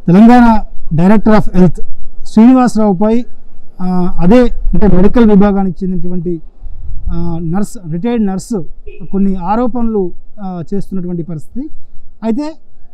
Telangana director of health శ్రీనివాసరావుపై ఆ, అదే అంటే మెడికల్ విభాగానికి చెందినటువంటి ఆ, నర్స్ రిటైర్డ్ నర్సు కొన్ని ఆరోపణలు ఆ, చేస్తున్నటువంటి పరిస్థితి అయితే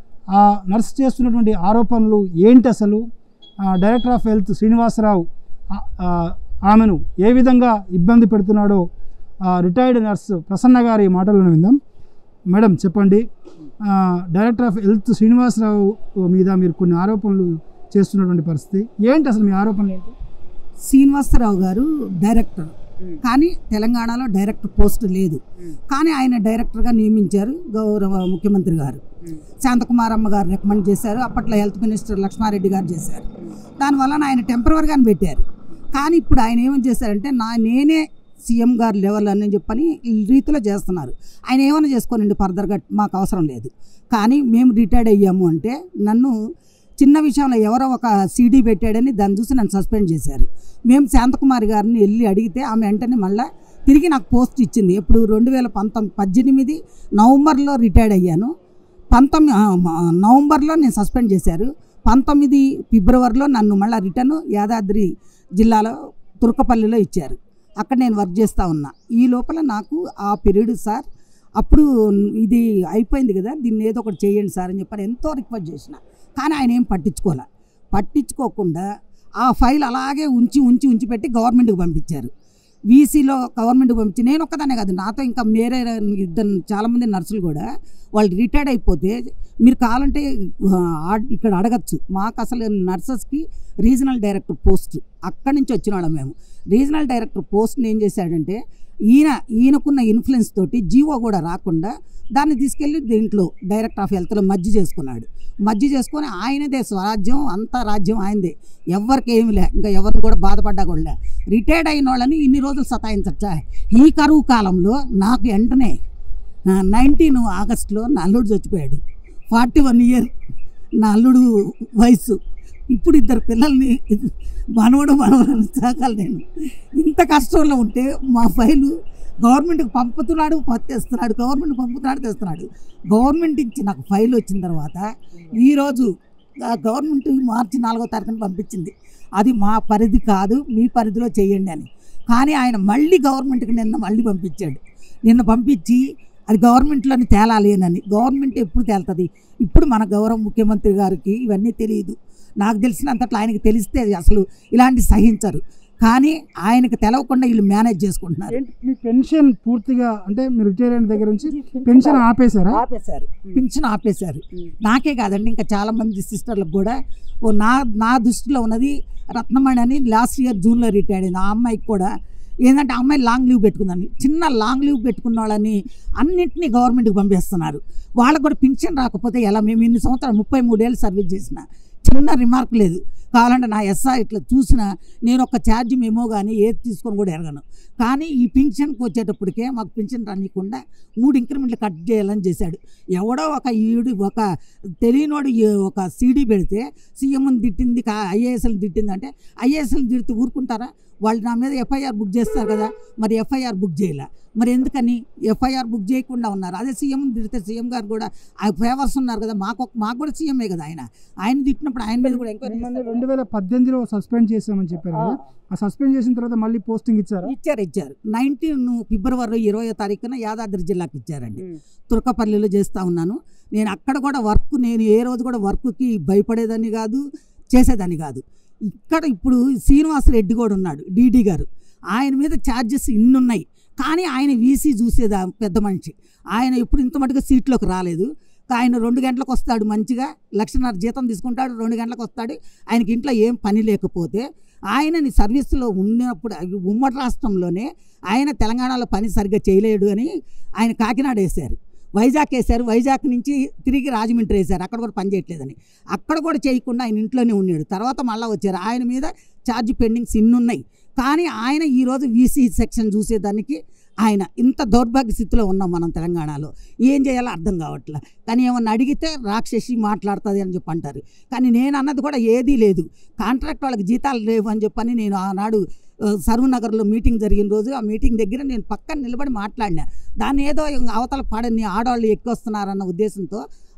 ఆ నర్స్ చేస్తున్నటువంటి ఆరోపణలు ఏంటి అసలు ఆ, డైరెక్టర్ ఆఫ్ హెల్త్ శ్రీనివాసరావు ఆ- ఆ, ఆమెను ఏ విధంగా ఇబ్బంది పెడుతున్నాడో ఆ, రిటైర్డ్ నర్స్ ప్రసన్న గారి మాటలను విందాం మేడం చెప్పండి ఆ, డైరెక్టర్ ఆఫ్ హెల్త్ శ్రీనివాసరావు మీద మీరు కొన్ని ఆరోపణలు చేస్తున్నటువంటి పరిస్థితి ఏంటి అసలు మీ ఆరోపణలు ఏంటి శ్రీనివాసరావు గారు డైరెక్టర్ కానీ తెలంగాణలో డైరెక్టర్ పోస్ట్ లేదు కానీ ఆయన డైరెక్టర్గా నియమించారు గౌరవ ముఖ్యమంత్రి గారు శాంతకుమారమ్మ గారు రికమెండ్ చేశారు అప్పట్లో హెల్త్ మినిస్టర్ లక్ష్మారెడ్డి గారు చేశారు దానివల్ల ఆయన టెంపరీగానే పెట్టారు కానీ ఇప్పుడు ఆయన ఏమని చేశారంటే నా నేనే సీఎం గారు లెవెల్ అని చెప్పని ఈ రీతిలో చేస్తున్నారు ఆయన ఏమైనా చేసుకోనండి ఫర్దర్గా మాకు అవసరం లేదు కానీ మేము రిటైర్డ్ అయ్యాము అంటే నన్ను చిన్న విషయంలో ఎవరో ఒక సీడీ పెట్టాడని దాన్ని చూసి నన్ను సస్పెండ్ చేశారు మేము శాంతకుమారి గారిని వెళ్ళి అడిగితే ఆమె వెంటనే మళ్ళీ తిరిగి నాకు పోస్ట్ ఇచ్చింది ఎప్పుడు రెండు వేల పంతొమ్మిది పద్దెనిమిది నవంబర్లో రిటైర్డ్ అయ్యాను పంతొమ్మిది ఆ, మ- నవంబర్లో నేను సస్పెండ్ చేశారు పంతొమ్మిది ఫిబ్రవరిలో నన్ను మళ్ళీ రిటర్న్ యాదాద్రి జిల్లాలో తుర్కపల్లిలో ఇచ్చారు అక్కడ నేను వర్క్ చేస్తూ ఉన్నా ఈ లోపల నాకు ఆ పీరియడ్ సార్ అప్పుడు ఇది అయిపోయింది కదా దీన్ని ఏదో ఒకటి చేయండి సార్ అని చెప్పని ఎంతో రిక్వెస్ట్ చేసిన కానీ ఆయన ఏం పట్టించుకోలే పట్టించుకోకుండా ఆ ఫైల్ అలాగే ఉంచి ఉంచి ఉంచి పెట్టి గవర్నమెంట్కి పంపించారు వీసీలో గవర్నమెంట్కి పంపించి నేను ఒక్కదానే కాదు నాతో ఇంకా వేరే ఇద్దరు చాలామంది నర్సులు కూడా వాళ్ళు రిటైర్డ్ అయిపోతే మీరు కావాలంటే ఆ, ఆ- ఇక్కడ అడగచ్చు మాకు అసలు నర్సెస్కి రీజనల్ డైరెక్టర్ పోస్ట్ అక్కడి నుంచి వచ్చిన వాళ్ళం మేము రీజనల్ డైరెక్టర్ పోస్ట్ని ఏం చేశాడంటే ఈయన ఈయనకున్న ఇన్ఫ్లుయెన్స్ తోటి జీవో కూడా రాకుండా దాన్ని తీసుకెళ్ళి దీంట్లో డైరెక్టర్ ఆఫ్ హెల్త్లో మజ్జి చేసుకున్నాడు మజ్జి చేసుకొని ఆయనదే స్వరాజ్యం అంతా రాజ్యం ఆయనదే ఎవరికి ఏమి లే ఇంకా ఎవరిని కూడా బాధపడ్డా కూడా లే రిటైర్డ్ అయిన వాళ్ళని ఇన్ని రోజులు సతాయించచ్చా ఈ కరువు కాలంలో నాకు వెంటనే నైన్టీన్ ఆగస్టులో నా అల్లుడు చచ్చిపోయాడు ఫార్టీ వన్ ఇయర్ నా అల్లుడు వయసు ఇప్పుడు ఇద్దరు పిల్లల్ని మనవడు మనవడు సాకాలి నేను ఇంత కష్టంలో ఉంటే మా ఫైలు గవర్నమెంట్కి పంపుతున్నాడు ప- తెస్తున్నాడు గవర్నమెంట్ పంపుతున్నాడు తెస్తున్నాడు గవర్నమెంట్ ఇచ్చి నాకు ఫైల్ వచ్చిన తర్వాత ఈరోజు ఆ గవర్నమెంట్ మార్చి నాలుగో తారీఖున పంపించింది అది మా పరిధి కాదు మీ పరిధిలో చేయండి అని కానీ ఆయన మళ్ళీ గవర్నమెంట్కి నిన్న మళ్ళీ పంపించాడు నిన్న పంపించి అది గవర్నమెంట్లోని తేలాలి అని గవర్నమెంట్ ఎప్పుడు తేలుతుంది ఇప్పుడు మన గౌరవ ముఖ్యమంత్రి గారికి ఇవన్నీ తెలియదు నాకు తెలిసినంతట్లో ఆయనకి తెలిస్తే అసలు ఇలాంటి సహించరు కానీ ఆయనకు తెలవకుండా వీళ్ళు మేనేజ్ చేసుకుంటున్నారు ఏంటి మీ పెన్షన్ పూర్తిగా అంటే మీరు రిటైర్ అయిన దగ్గర నుంచి పెన్షన్ ఆపేశారా ఆపేశారు పింఛన్ ఆపేశారు నాకే కాదండి ఇంకా చాలా మంది సిస్టర్లకు కూడా ఓ నా నా దృష్టిలో ఉన్నది రత్నమణి అని లాస్ట్ ఇయర్ జూన్లో రిటైర్డ్ అయింది ఆ అమ్మాయికి కూడా ఏంటంటే ఆ అమ్మాయి లాంగ్ లీవ్ పెట్టుకుందని చిన్న లాంగ్ లీవ్ పెట్టుకున్న వాళ్ళని అన్నింటినీ గవర్నమెంట్కి పంపిస్తున్నారు వాళ్ళకు కూడా పింఛన్ రాకపోతే ఎలా మేము ఇన్ని సంవత్సరాలు ముప్పై మూడేళ్ళు సర్వీస్ చేసిన చిన్న రిమార్క్ లేదు కావాలంటే నా ఎస్ఆర్ ఇట్లా చూసినా నేను ఒక ఛార్జ్ మేమో కానీ ఏది తీసుకొని కూడా ఎరగను కానీ ఈ పింఛన్కి వచ్చేటప్పటికే మాకు పింఛన్ రానియకుండా మూడు ఇంక్రిమెంట్లు కట్ చేయాలని చేశాడు ఎవడో ఒక ఈడు ఒక తెలియనోడు ఈ- ఒక సీడీ పెడితే సీఎంని తిట్టింది కా ఐఏఎస్ఎల్ని తిట్టింది అంటే ఐఏఎస్ఎల్ని తిడితే ఊరుకుంటారా వాళ్ళు నా మీద ఎఫ్ఐఆర్ బుక్ చేస్తారు కదా మరి ఎఫ్ఐఆర్ బుక్ చేయలే మరి ఎందుకని ఎఫ్ఐఆర్ బుక్ చేయకుండా ఉన్నారు అదే సీఎం తిడితే సీఎం గారు కూడా ఆ ఫేవర్స్ ఉన్నారు కదా మాకు ఒక- మాకు కూడా సీఎంఏ కదా ఆయన ఆయన తిట్టినప్పుడు ఆయన మీద కూడా ఎంక్వైరీ మిమ్మల్ని రెండు వేల పద్దెనిమిదిలో సస్పెండ్ చేసామని చెప్పారు కదా ఆ సస్పెండ్ చేసిన తర్వాత మళ్ళీ పోస్టింగ్ ఇచ్చారా ఇచ్చారు ఇచ్చారు నైన్టీన్ ఫిబ్రవరి ఇరవయో తారీఖున యాదాద్రి జిల్లాకి ఇచ్చారండి తుర్కపల్లిలో చేస్తూ ఉన్నాను నేను అక్కడ కూడా వర్క్ నేను ఏ రోజు కూడా వర్క్కి భయపడేదాన్ని కాదు చేసేదాన్ని కాదు ఇక్కడ ఇప్పుడు శ్రీనివాస్ రెడ్డి కూడా ఉన్నాడు డీడీ గారు ఆయన మీద ఛార్జెస్ ఇన్ని ఉన్నాయి కానీ ఆయన వీసీ చూసేదా పెద్ద మనిషి ఆయన ఎప్పుడు ఇంత మటుగా సీట్లోకి రాలేదు ఆయన రెండు గంటలకు వస్తాడు మంచిగా లక్షన్నర జీతం తీసుకుంటాడు రెండు గంటలకు వస్తాడు ఆయనకి ఇంట్లో ఏం పని లేకపోతే ఆయనని సర్వీస్లో ఉన్నప్పుడు ఉమ్మడి రాష్ట్రంలోనే ఆయన తెలంగాణలో పని సరిగ్గా చేయలేడు అని ఆయన కాకినాడ వేశారు వైజాగ్ వేశారు వైజాగ్ నుంచి తిరిగి రాజమండ్రి వేశారు అక్కడ కూడా పని చేయట్లేదని అక్కడ కూడా చేయకుండా ఆయన ఇంట్లోనే ఉన్నాడు తర్వాత మళ్ళీ వచ్చారు ఆయన మీద ఛార్జ్ పెండింగ్స్ ఇన్ని ఉన్నాయి కానీ ఆయన ఈరోజు వీసీ సెక్షన్ చూసేదానికి ఆయన ఇంత దౌర్భాగ్య స్థితిలో ఉన్నాం మనం తెలంగాణలో ఏం చేయాలో అర్థం కావట్లే కానీ ఏమన్నా అడిగితే రాక్షసి మాట్లాడుతుంది అని చెప్పి అంటారు కానీ నేను అన్నది కూడా ఏదీ లేదు కాంట్రాక్ట్ వాళ్ళకి జీతాలు లేవు అని చెప్పని నేను ఆనాడు ఆ, సర్వనగర్లో మీటింగ్ జరిగిన రోజు ఆ మీటింగ్ దగ్గర నేను పక్కన నిలబడి మాట్లాడినా దాన్ని ఏదో ఇంక అవతల పడని ఆడవాళ్ళు ఎక్కువ వస్తున్నారన్న ఉద్దేశంతో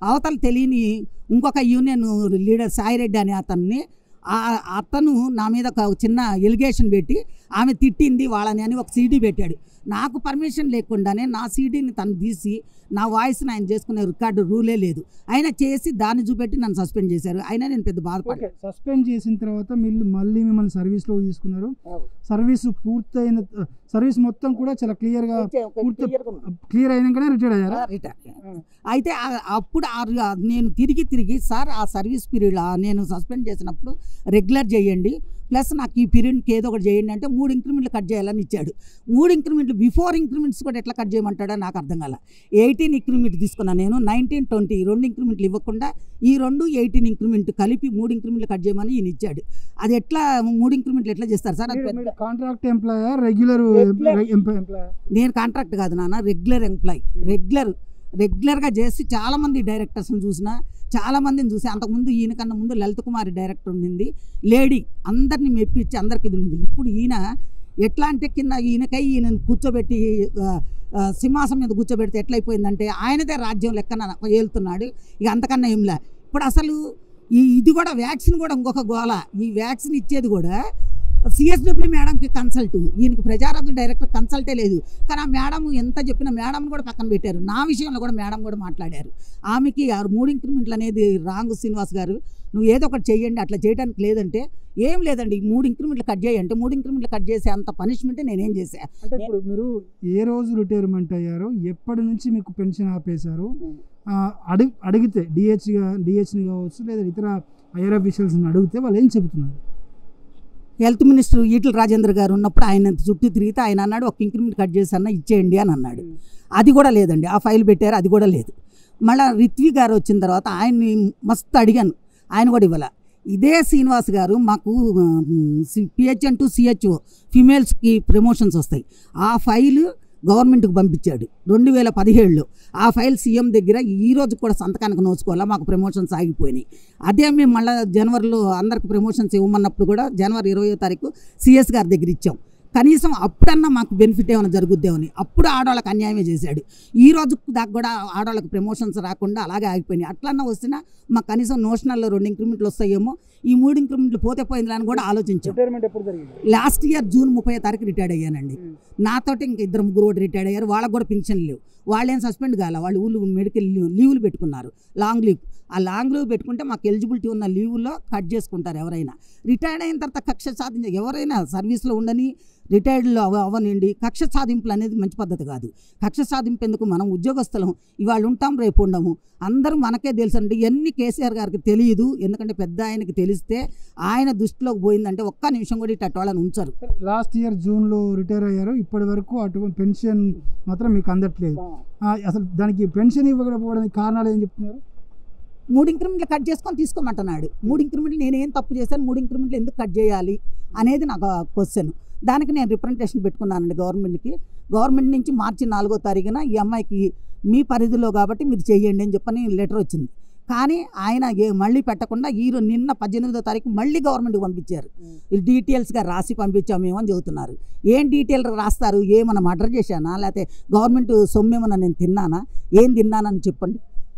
అవతల తెలియని ఇంకొక యూనియన్ లీడర్ సాయిరెడ్డి అనే అతన్ని ఆ అతను నా మీద ఒక చిన్న ఎలిగేషన్ పెట్టి ఆమె తిట్టింది వాళ్ళని అని ఒక సీడీ పెట్టాడు నాకు పర్మిషన్ లేకుండానే నా సీడీని తను తీసి నా వాయిస్ని ఆయన చేసుకునే రికార్డు రూలే లేదు ఆయన చేసి దాన్ని చూపెట్టి నన్ను సస్పెండ్ చేశారు అయినా నేను పెద్ద బాధపడ్డా ఓకే సస్పెండ్ చేసిన తర్వాత మీరు మళ్ళీ మిమ్మల్ని సర్వీస్లో తీసుకున్నారు సర్వీస్ పూర్తయిన సర్వీస్ మొత్తం కూడా చాలా క్లియర్గా పూర్తి క్లియర్ అయినాకనే రిటైర్డ్ అయ్యారా రిటైర్ అయితే ఆ- అప్పుడు ఆ రి- నేను తిరిగి తిరిగి సార్ ఆ సర్వీస్ పీరియడ్ నేను సస్పెండ్ చేసినప్పుడు రెగ్యులర్ చేయండి ప్లస్ నాకు ఈ పీరియడ్కి ఏదో ఒకటి చేయండి అంటే మూడు ఇంక్రిమెంట్లు కట్ చేయాలని ఇచ్చాడు మూడు ఇంక్రిమెంట్లు బిఫోర్ ఇంక్రిమెంట్స్ కూడా ఎట్లా కట్ చేయమంటాడో నాకు అర్థం కాల ఎయిటీన్ ఇంక్రిమెంట్ తీసుకున్నాను నేను నైన్టీన్ ట్వంటీ రెండు ఇంక్రిమెంట్లు ఇవ్వకుండా ఈ రెండు ఎయిటీన్ ఇంక్రిమెంట్ కలిపి మూడు ఇంక్రిమెంట్లు కట్ చేయమని ఈయన ఇచ్చాడు అది ఎట్లా మూడు ఇంక్రిమెంట్లు ఎట్లా చేస్తారు సార్ అది పెద్ద contract employee regular Regular. Employee నేను కాంట్రాక్ట్ కాదు నాన్న రెగ్యులర్ ఎంప్లాయ్ రెగ్యులర్ రెగ్యులర్గా చేసి చాలామంది డైరెక్టర్స్ని చూసిన చాలామందిని చూసి అంతకుముందు ఈయన కన్నా ముందు లలిత కుమారి డైరెక్టర్ ఉండింది లేడీ అందరిని మెప్పించి అందరికి ఇది ఉంది ఇప్పుడు ఈయన ఎట్లా అంటే కింద ఈయనకై ఈయన కూర్చోబెట్టి ఆ, ఆ, సింహాసం మీద కూర్చోబెడితే ఎట్లయిపోయిందంటే ఆయనదే రాజ్యం లెక్కన ఏలుతున్నాడు ఇక అంతకన్నా ఏంలే ఇప్పుడు అసలు ఈ ఇది కూడా వ్యాక్సిన్ కూడా ఇంకొక గోల ఈ వ్యాక్సిన్ ఇచ్చేది కూడా సిఎస్డబ్ల్యూ మేడంకి కన్సల్ట్ ఈయనకి ప్రజారాజ్య డైరెక్టర్ కన్సల్టే లేదు కానీ ఆ మేడం ఎంత చెప్పినా మేడం కూడా పక్కన పెట్టారు నా విషయంలో కూడా మేడం కూడా మాట్లాడారు ఆమెకి ఆ మూడు ఇంక్రిమెంట్లు అనేది రాంగు శ్రీనివాస్ గారు నువ్వు ఏదో ఒకటి చేయండి అట్లా చేయడానికి లేదంటే ఏం లేదండి ఈ మూడు ఇంక్రిమెంట్లు కట్ చేయంటే మూడు ఇంక్రిమెంట్లు కట్ చేసే అంత పనిష్మెంట్ నేనేం చేశా అంటే ఇప్పుడు మీరు ఏ రోజు రిటైర్మెంట్ అయ్యారు ఎప్పటి నుంచి మీకు పెన్షన్ ఆపేశారు ఆ, అడిగి అడిగితే డిహెచ్గా డిహెచ్ని కావచ్చు లేదా ఇతర ఐఆర్ అఫీషియల్స్ని అడిగితే వాళ్ళు ఏం చెబుతున్నారు హెల్త్ మినిస్టర్ ఈటల రాజేంద్ర గారు ఉన్నప్పుడు ఆయన చుట్టూ తిరిగితే ఆయన అన్నాడు ఒక ఇంక్రిమెంట్ కట్ చేసి అన్న ఇచ్చేయండి అని అన్నాడు అది కూడా లేదండి ఆ ఫైల్ పెట్టారు అది కూడా లేదు మళ్ళీ రిత్వి గారు వచ్చిన తర్వాత ఆయన్ని మస్తు అడిగాను ఆయన కూడా ఇవ్వాల ఇదే శ్రీనివాస్ గారు మాకు పిహెచ్ఎన్ టు సిహెచ్ఓ ఫిమేల్స్కి ప్రమోషన్స్ వస్తాయి ఆ ఫైల్ గవర్నమెంట్కి పంపించాడు రెండు వేల పదిహేడులో ఆ ఫైల్ సీఎం దగ్గర ఈ రోజు కూడా సంతకానికి నోచుకోవాలా మాకు ప్రమోషన్స్ ఆగిపోయినాయి అదే మేము మళ్ళీ జనవరిలో అందరికి ప్రమోషన్స్ ఇవ్వమన్నప్పుడు కూడా జనవరి ఇరవయో తారీఖు సిఎస్ గారి దగ్గర ఇచ్చాం కనీసం అప్పుడన్నా మాకు బెనిఫిట్ ఏమైనా జరుగుద్దేమని అప్పుడు ఆడవాళ్ళకి అన్యాయమే చేశాడు ఈ రోజు దాకా కూడా ఆడవాళ్ళకి ప్రమోషన్స్ రాకుండా అలాగే ఆగిపోయినాయి అట్లన్నా వస్తున్నా మాకు కనీసం నోషనల్లో రెండు ఇంక్రిమెంట్లు వస్తాయేమో ఈ మూడు ఇంక్రిమెంట్లు పోతే పోయింది అని కూడా ఆలోచించాం రిటైర్మెంట్ ఎప్పుడు జరిగింది లాస్ట్ ఇయర్ జూన్ ముప్పై తారీఖు రిటైర్డ్ అయ్యానండి నాతోటి ఇంక ఇద్దరు ముగ్గురు కూడా రిటైర్డ్ అయ్యారు వాళ్ళకి కూడా పెన్షన్ లేవు వాళ్ళేం సస్పెండ్ కాల వాళ్ళు ఊళ్ళు మెడికల్ లీవ్ లీవులు పెట్టుకున్నారు లాంగ్ లీవ్ ఆ లాంగ్ లీవ్ పెట్టుకుంటే మాకు ఎలిజిబిలిటీ ఉన్న లీవుల్లో కట్ చేసుకుంటారు ఎవరైనా రిటైర్డ్ అయిన తర్వాత కక్ష సాధించ ఎవరైనా సర్వీస్లో ఉండని రిటైర్డ్లో అవ అవ్వనండి కక్ష సాధింపులు అనేది మంచి పద్ధతి కాదు కక్ష సాధింపు ఎందుకు మనం ఉద్యోగస్తులం ఇవాళ ఉంటాం రేపు ఉండము అందరూ మనకే తెలుసు అండి ఎన్ని కేసీఆర్ గారికి తెలియదు ఎందుకంటే పెద్ద ఆయనకి తెలిస్తే ఆయన దృష్టిలోకి పోయిందంటే ఒక్క నిమిషం కూడా ఇట్ట వాళ్ళని ఉంచరు లాస్ట్ ఇయర్ జూన్లో రిటైర్ అయ్యారు ఇప్పటి వరకు అటువంటి పెన్షన్ మాత్రం మీకు అందట్లేదు ఆ, అసలు దానికి పెన్షన్ ఇవ్వకపోవడానికి కారణాలు ఏం చెప్తున్నారు మూడు ఇంక్రిమెంట్లు కట్ చేసుకొని తీసుకోమంటున్నాడు మూడు ఇంక్రిమెంట్లు నేనేం తప్పు చేశాను మూడు ఇంక్రిమెంట్లు ఎందుకు కట్ చేయాలి అనేది నాకు క్వశ్చన్ దానికి నేను రిప్రజెంటేషన్ పెట్టుకున్నానండి గవర్నమెంట్కి గవర్నమెంట్ నుంచి మార్చి నాలుగో తారీఖున ఈ అమ్మాయికి మీ పరిధిలో కాబట్టి మీరు చేయండి అని చెప్పని లెటర్ వచ్చింది కానీ ఆయన ఏ మళ్ళీ పెట్టకుండా ఈ రో- నిన్న పద్దెనిమిదో తారీఖు మళ్ళీ గవర్నమెంట్కి పంపించారు ఈ డీటెయిల్స్గా రాసి పంపించామేమో అని చెబుతున్నారు ఏం డీటెయిల్ రాస్తారు ఏమన్నా మర్డర్ చేశానా లేకపోతే గవర్నమెంట్ సొమ్మేమన్నా నేను తిన్నానా ఏం తిన్నానని చెప్పండి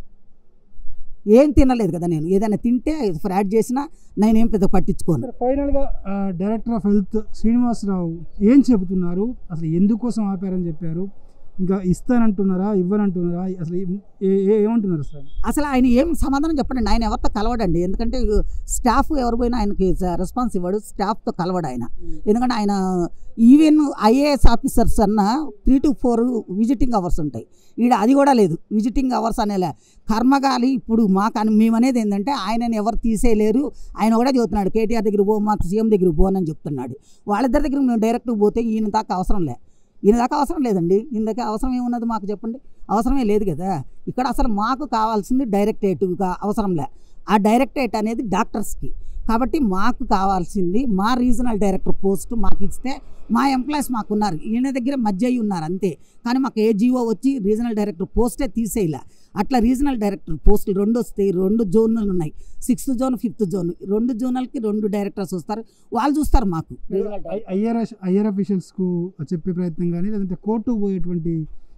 ఏం తినలేదు కదా నేను ఏదైనా తింటే ఫ్రాడ్ చేసినా నేనేం పెద్ద పట్టించుకోను సరే ఫైనల్గా డైరెక్టర్ ఆఫ్ హెల్త్ శ్రీనివాసరావు ఏం చెబుతున్నారు అసలు ఎందుకోసం ఆపారని చెప్పారు ఇంకా ఇస్తానంటున్నారా ఇవ్వనంటున్నారా అసలు ఏం- ఏ- ఏ- ఏమంటున్నారు సార్ అసలు ఆయన ఏం సమాధానం చెప్పండి ఆయన ఎవరితో కలవడండి ఎందుకంటే స్టాఫ్ ఎవరు పోయినా ఆయనకి రెస్పాన్స్ ఇవ్వడు స్టాఫ్తో కలవడు ఆయన ఎందుకంటే ఆయన ఈవెన్ ఐఏఎస్ ఆఫీసర్స్ అన్న three to four visiting hours ఉంటాయి ఈడ అది కూడా లేదు విజిటింగ్ అవర్స్ అనేలా కర్మగాలి ఇప్పుడు మాకు అని మేమనేది ఏంటంటే ఆయనని ఎవరు తీసేయలేరు ఆయన కూడా చెబుతున్నాడు కేటీఆర్ దగ్గర పో మాకు సీఎం దగ్గర పోనని చెప్తున్నాడు వాళ్ళిద్దరి దగ్గర మేము డైరెక్ట్గా పోతే ఈయన దాకా అవసరం లే ఈయన దాకా అవసరం లేదండి ఈయన దాకా అవసరం ఏమున్నది మాకు చెప్పండి అవసరమే లేదు కదా ఇక్కడ అసలు మాకు కావాల్సింది డైరెక్టరేట్గా అవసరం లే ఆ డైరెక్టరేట్ అనేది డాక్టర్స్కి కాబట్టి మాకు కావాల్సింది మా రీజనల్ డైరెక్టర్ పోస్ట్ మాకు ఇస్తే మా ఎంప్లాయీస్ మాకు ఉన్నారు ఈయన దగ్గర మధ్య అయ్యి ఉన్నారు అంతే కానీ మాకు ఏ జీవో వచ్చి రీజనల్ డైరెక్టర్ పోస్టే తీసేయలే అట్లా రీజనల్ డైరెక్టర్ పోస్టులు రెండు వస్తాయి రెండు జోన్లు ఉన్నాయి సిక్స్త్ జోన్ ఫిఫ్త్ జోన్ రెండు జోనల్కి రెండు డైరెక్టర్స్ వస్తారు వాళ్ళు చూస్తారు మాకు ఐఆర్ ఐఆర్ అఫీషియల్స్కు చెప్పే ప్రయత్నం కానీ లేదంటే కోర్టుకు పోయేటువంటి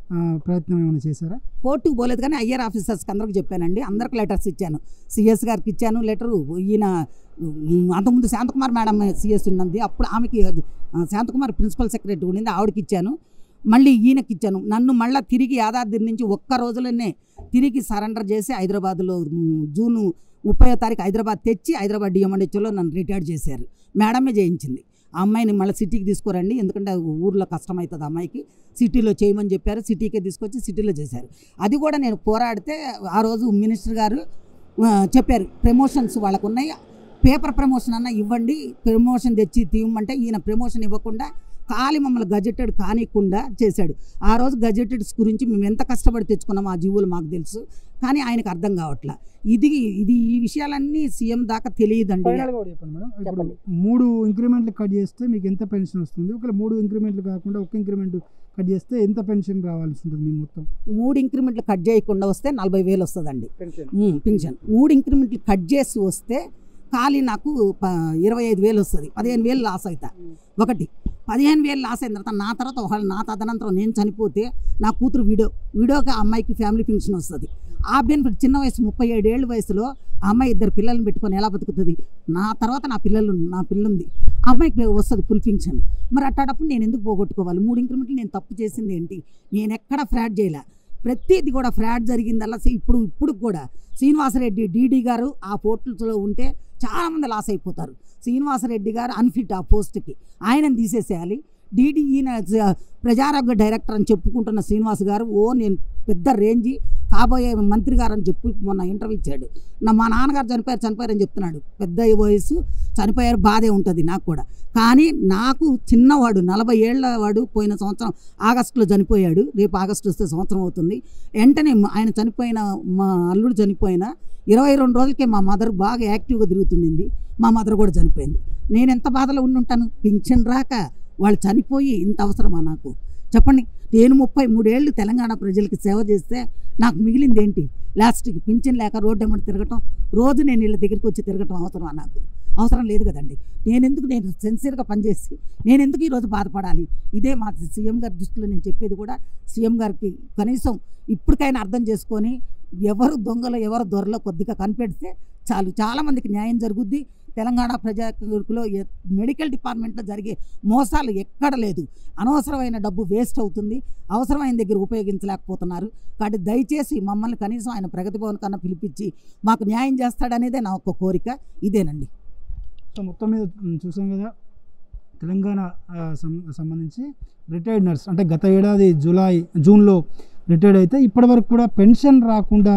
ఆ, ప్రయత్నం ఏమైనా చేశారా కోర్టుకు పోలేదు కానీ ఐఆర్ ఆఫీసర్స్కి అందరికి చెప్పానండి అందరికి లెటర్స్ ఇచ్చాను సిఎస్ గారికి ఇచ్చాను లెటరు ఈయన ఉమ్, అంతకుముందు శాంతకుమార్ మేడం సిఎస్ ఉన్నది అప్పుడు ఆమెకి ఆ, శాంతకుమార్ ప్రిన్సిపల్ సెక్రటరీ ఉండింది ఆవిడకి ఇచ్చాను మళ్ళీ ఈయనకి ఇచ్చాను నన్ను మళ్ళీ తిరిగి యాదాద్రి నుంచి ఒక్క రోజులోనే తిరిగి సరెండర్ చేసి హైదరాబాద్లో ఉమ్, జూను ముప్పై తారీఖు హైదరాబాద్ తెచ్చి హైదరాబాద్ డిఎంఎన్హెచ్లో నన్ను రిటైర్ చేశారు మేడమే చేయించింది ఆ అమ్మాయిని మళ్ళీ సిటీకి తీసుకురండి ఎందుకంటే ఊర్లో కష్టమవుతుంది అమ్మాయికి సిటీలో చేయమని చెప్పారు సిటీకే తీసుకొచ్చి సిటీలో చేశారు అది కూడా నేను పోరాడితే ఆ రోజు మినిస్టర్ గారు ఆ, చెప్పారు ప్రమోషన్స్ వాళ్ళకు ఉన్నాయి పేపర్ ప్రమోషన్ అన్న ఇవ్వండి ప్రమోషన్ తెచ్చి తీయమంటే ఈయన ప్రమోషన్ ఇవ్వకుండా ఖాళీ మమ్మల్ని గజెటెడ్ కానికుండా చేశాడు ఆ రోజు గజెటెడ్స్ గురించి మేము ఎంత కష్టపడి తెచ్చుకున్నాం ఆ జీవులు మాకు తెలుసు కానీ ఆయనకు అర్థం కావట్లా ఇది ఇది ఈ విషయాలన్నీ సీఎం దాకా తెలియదండి ఫైనల్గా కూడా చెప్పండి మేడం ఇప్పుడు చెప్పండి. మూడు ఇంక్రిమెంట్లు కట్ చేస్తే మీకు ఎంత పెన్షన్ వస్తుంది ఒకవేళ మూడు ఇంక్రిమెంట్లు కాకుండా ఒక ఇంక్రిమెంట్ కట్ చేస్తే ఎంత పెన్షన్ రావాల్సి ఉంటుంది మీ మొత్తం మూడు ఇంక్రిమెంట్లు కట్ చేయకుండా వస్తే నలభై వేలు వస్తుందండి పెన్షన్ ఉమ్, పింఛన్ మూడు ఇంక్రిమెంట్లు కట్ చేసి వస్తే ఖాళీ నాకు ప- ఇరవై ఐదు వేలు వస్తుంది పదిహేను వేలు లాస్ అవుతా ఒకటి పదిహేను వేలు లాస్ అయిన తర్వాత నా తర్వాత ఒకవేళ నా తదనంతరం నేను చనిపోతే నా కూతురు విడో విడోకి ఆ అమ్మాయికి ఫ్యామిలీ పెన్షన్ వస్తుంది ఆ బెనిఫిట్ చిన్న వయసు ముప్పై ఏడేళ్ళ వయసులో ఆ అమ్మాయి ఇద్దరు పిల్లల్ని పెట్టుకొని ఎలా బతుకుతుంది నా తర్వాత నా పిల్లలు నా పిల్లుంది ఆ అమ్మాయికి వస్తుంది ఫుల్ పెన్షన్ మరి అట్టాడప్పుడు నేను ఎందుకు పోగొట్టుకోవాలి మూడు ఇంక్రిమెంట్లు నేను తప్పు చేసింది ఏంటి నేను ఎక్కడ ఫ్రాడ్ చేయలే ప్రతిది కూడా ఫ్రాడ్ జరిగిందల్లా సే- ఇప్పుడు ఇప్పుడు కూడా శ్రీనివాసరెడ్డి డీడీ గారు ఆ పోర్టల్స్లో ఉంటే చాలామంది లాస్ అయిపోతారు శ్రీనివాసరెడ్డి గారు అన్ఫిట్ ఆ పోస్ట్కి ఆయనను తీసేసేయాలి డీడీ ఈయన జ- ప్రజారోగ్య డైరెక్టర్ అని చెప్పుకుంటున్న శ్రీనివాస్ గారు ఓ నేను పెద్ద రేంజి కాబోయే మంత్రి గారు అని చెప్పి మొన్న ఇంటర్వ్యూ ఇచ్చాడు నా మా నాన్నగారు చనిపోయారు చనిపోయారని చెప్తున్నాడు పెద్ద వయసు చనిపోయారు బాధే ఉంటుంది నాకు కూడా కానీ నాకు చిన్నవాడు నలభై ఏళ్ళ వాడు పోయిన సంవత్సరం ఆగస్టులో చనిపోయాడు రేపు ఆగస్టు వస్తే సంవత్సరం అవుతుంది వెంటనే మా- ఆయన చనిపోయిన మా అల్లుడు చనిపోయిన ఇరవై రెండు రోజులకే మా మదర్ బాగా యాక్టివ్గా తిరుగుతుండింది మా మదర్ కూడా చనిపోయింది నేను ఎంత బాధలో ఉండి ఉంటాను పింఛన్ రాక వాళ్ళు చనిపోయి ఇంత అవసరమా నాకు చెప్పండి నేను ముప్పై మూడేళ్ళు తెలంగాణ ప్రజలకి సేవ చేస్తే నాకు మిగిలింది ఏంటి లాస్ట్కి పింఛన్ లేక రోడ్డు ఎమ్మడి తిరగటం రోజు నేను వీళ్ళ దగ్గరికి వచ్చి తిరగటం అవసరమా నాకు అవసరం లేదు కదండి నేను ఎందుకు నేను సిన్సియర్గా పనిచేసి నేను ఎందుకు ఈరోజు బాధపడాలి ఇదే మా సీఎం గారి దృష్టిలో నేను చెప్పేది కూడా సీఎం గారికి కనీసం ఇప్పటికైనా అర్థం చేసుకొని ఎవరు దొంగలు ఎవరు దొరలో కొద్దిగా కనిపెడితే చాలు చాలామందికి న్యాయం జరుగుద్ది తెలంగాణ ప్రజాకులో మెడికల్ డిపార్ట్మెంట్లో జరిగే మోసాలు ఎక్కడ లేదు అనవసరమైన డబ్బు వేస్ట్ అవుతుంది అవసరమైన దగ్గర ఉపయోగించలేకపోతున్నారు కాబట్టి దయచేసి మమ్మల్ని కనీసం ఆయన ప్రగతి భవన్ కన్నా పిలిపించి మాకు న్యాయం చేస్తాడనేదే నా ఒక్క కోరిక ఇదేనండి సో మొత్తం మీద మ్, చూసాం కదా తెలంగాణ ఆ, సం- సంబంధించి రిటైర్డ్ నర్స్ అంటే గత ఏడాది జూలై జూన్లో రిటైర్డ్ అయితే ఇప్పటివరకు కూడా పెన్షన్ రాకుండా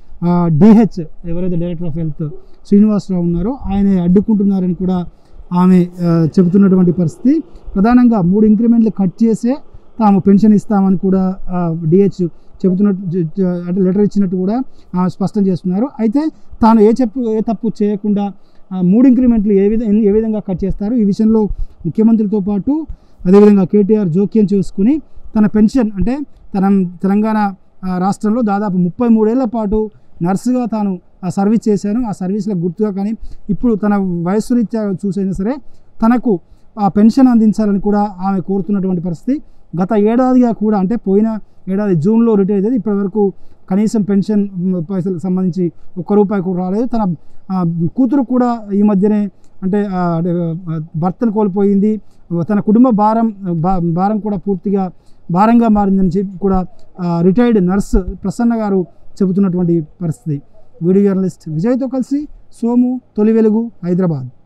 డిహెచ్ ఎవరైతే డైరెక్టర్ ఆఫ్ హెల్త్ శ్రీనివాసరావు ఉన్నారో ఆయన అడ్డుకుంటున్నారని కూడా ఆమె ఆ, చెబుతున్నటువంటి పరిస్థితి ప్రధానంగా మూడు ఇంక్రిమెంట్లు కట్ చేసే తాము పెన్షన్ ఇస్తామని కూడా డిహెచ్ చెబుతున్నట్టు జ- జ- అంటే లెటర్ ఇచ్చినట్టు కూడా ఆమె స్పష్టం చేస్తున్నారు అయితే తాను ఏ చెప్పు ఏ తప్పు చేయకుండా ఆ, మూడు ఇంక్రిమెంట్లు ఏ విధంగా ఏ విధంగా కట్ చేస్తారు ఈ విషయంలో ముఖ్యమంత్రితో పాటు అదేవిధంగా కేటీఆర్ జోక్యం చేసుకుని తన పెన్షన్ అంటే తన తెలంగాణ ఆ, రాష్ట్రంలో దాదాపు ముప్పై మూడేళ్ల పాటు నర్సుగా తాను ఆ సర్వీస్ చేశాను ఆ సర్వీస్లో గుర్తుగా కానీ ఇప్పుడు తన వయస్సు రీత్యా చూసైనా సరే తనకు ఆ పెన్షన్ అందించాలని కూడా ఆమె కోరుతున్నటువంటి పరిస్థితి గత ఏడాదిగా కూడా అంటే పోయిన ఏడాది జూన్లో రిటైర్ అయితే ఇప్పటి వరకు కనీసం పెన్షన్ మ్, పైసలకు సంబంధించి ఒక్క రూపాయి కూడా రాలేదు తన ఆ, కూతురు కూడా ఈ మధ్యనే అంటే ఆ, అంటే, ఆ, భర్తను కోల్పోయింది తన కుటుంబ భారం భా- భారం కూడా పూర్తిగా భారంగా మారిందని చెప్పి కూడా రిటైర్డ్ నర్స్ ప్రసన్న గారు చెబుతున్నటువంటి పరిస్థితి వీడియో జర్నలిస్ట్ విజయ్తో కలిసి సోము తొలి వెలుగు హైదరాబాద్